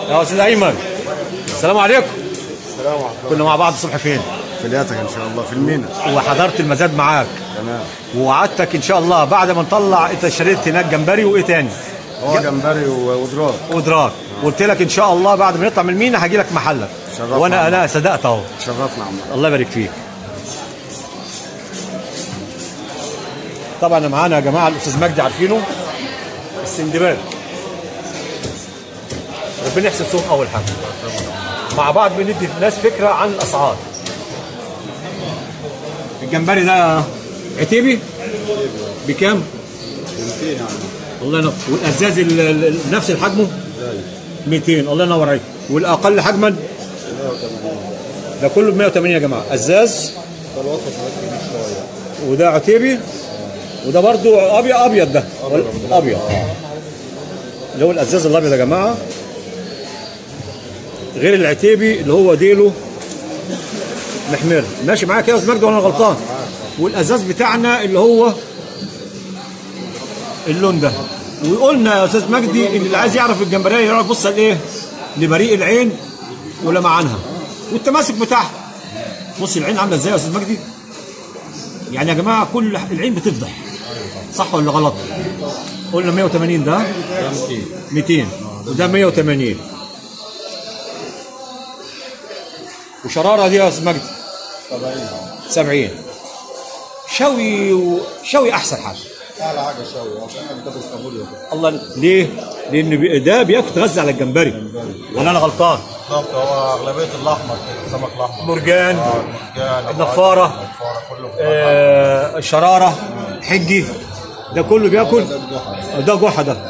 يا استاذ ايمن السلام عليكم السلام عليكم كنا مع بعض الصبح فين فلياتك ان شاء الله في المينا وحضرت المزاد معاك تمام ووعدتك ان شاء الله بعد ما نطلع انت اشتريت هناك جمبري وايه تاني هو جمبري و- ودراك ودراك قلت لك ان شاء الله بعد ما نطلع من المينا هاجي لك محلك شرفنا وانا عمار. انا صدقت اهو شرفنا عمار الله يبارك فيك طبعا معانا يا جماعه الاستاذ مجدي عارفينه السندباد ربنا يحسن سوق اول حاجه مع بعض بندي الناس فكره عن الاسعار الجمبري ده عتيبي بكام؟ 200 يعني الله ينور والازاز ال- ال- نفس الحجمه 200 الله ينور عليك والاقل حجما ده كله ب 180 يا جماعه ازاز الوسط ركز شويه وده عتيبي وده برضو ابيض ابيض ده ابيض اللي هو الازاز الابيض يا جماعه غير العتيبي اللي هو ديله محمر ماشي معاك يا استاذ مجدي وانا غلطان والازاز بتاعنا اللي هو اللون ده وقلنا يا استاذ مجدي ان اللي عايز يعرف الجمبريه يروح يبص لايه لبريق العين ولمعانها والتماسك بتاعها بص العين عامله ازاي يا استاذ مجدي يعني يا جماعه كل العين بتفضح صح ولا غلط قلنا 180 ده 200 وده 180 وشراره دي يا استاذ مجدي 70 شوي و... شوي احسن حاجه اعلى حاجه شوي عشان بتاكل كابوريا كده الله ليه؟ لان بي- ده بياكل تغذى على الجمبري ولا انا غلطان؟ بالظبط هو اغلبيه الاحمر كده السمك الاحمر مرجان مرجان النفاره النفاره كله في آه الشراره حجي ده كله بياكل ده جحا ده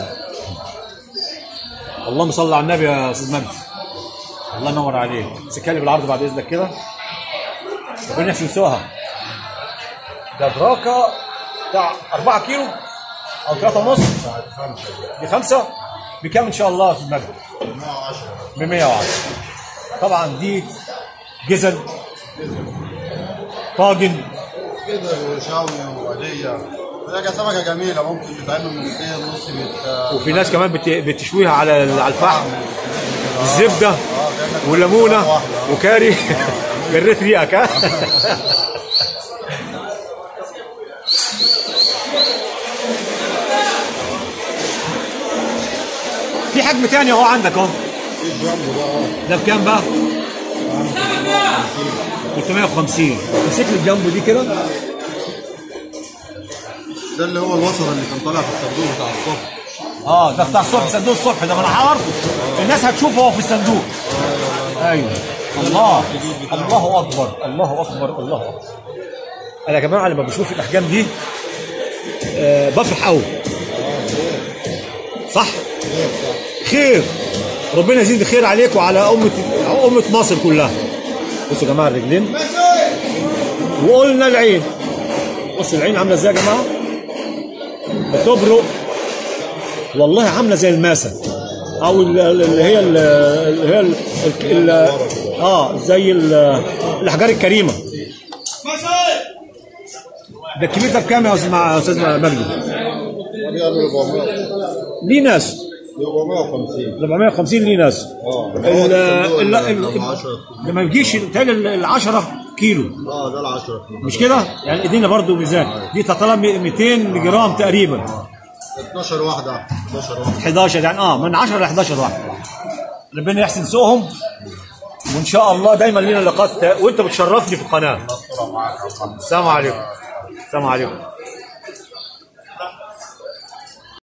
اللهم صل على النبي يا استاذ مجدي الله ينور عليك سكالي بالعرض بعد اذنك كده ربنا يحسن سوها ده دراكه بتاع 4 كيلو او 3 ونص دي خمسه بكام ان شاء الله يا استاذ مجدي؟ 110 ب 110 طبعا دي جزل طاجن كده وشاوي وعاديه هي سمكه جميله ممكن تتعمل نصين نص بيت وفي ناس كمان بت- بتشويها على على الفحم الزبده والليمونه وكاري جريت ريقك ها في حجم تاني اهو عندك اهو ده بكام بقى؟ 350 مسك لي الجنب دي كده ده اللي هو الوسط اللي كان طالع في الصندوق بتاع الصبح اه ده بتاع الصبح صندوق الصبح ده ما انا حضرته الناس هتشوفه هو في الصندوق ايوه الله الله اكبر الله اكبر الله اكبر انا يا جماعه لما بشوف الاحجام دي آه بفرح قوي صح خير ربنا يزيد خير عليك وعلى امه امه مصر كلها بصوا يا جماعه الرجلين وقلنا العين بصوا العين عامله ازاي يا جماعه بتبرق والله عامله زي الماسه او ال- ال- اللي هي ال- اللي هي ال- ال- ال- اه زي ال- الاحجار الكريمه ده الكبير ده بكام يا استاذ مع- استاذ مجدي؟ بيعمل 400 ليه ناس 450 450 ليه ناس اه ال- ال- ال- ال 10 ده ما يجيش تاني ال 10 كيلو اه ده ال 10 مش كده؟ يعني ادينا برضو ميزان دي تطلع 200 جرام تقريبا 12 واحده 12 واحده 11 يعني اه من 10 ل 11 واحد ربنا يحسن سوقهم وان شاء الله دايما لنا لقاءات وانت بتشرفني في القناه السلام عليكم السلام عليكم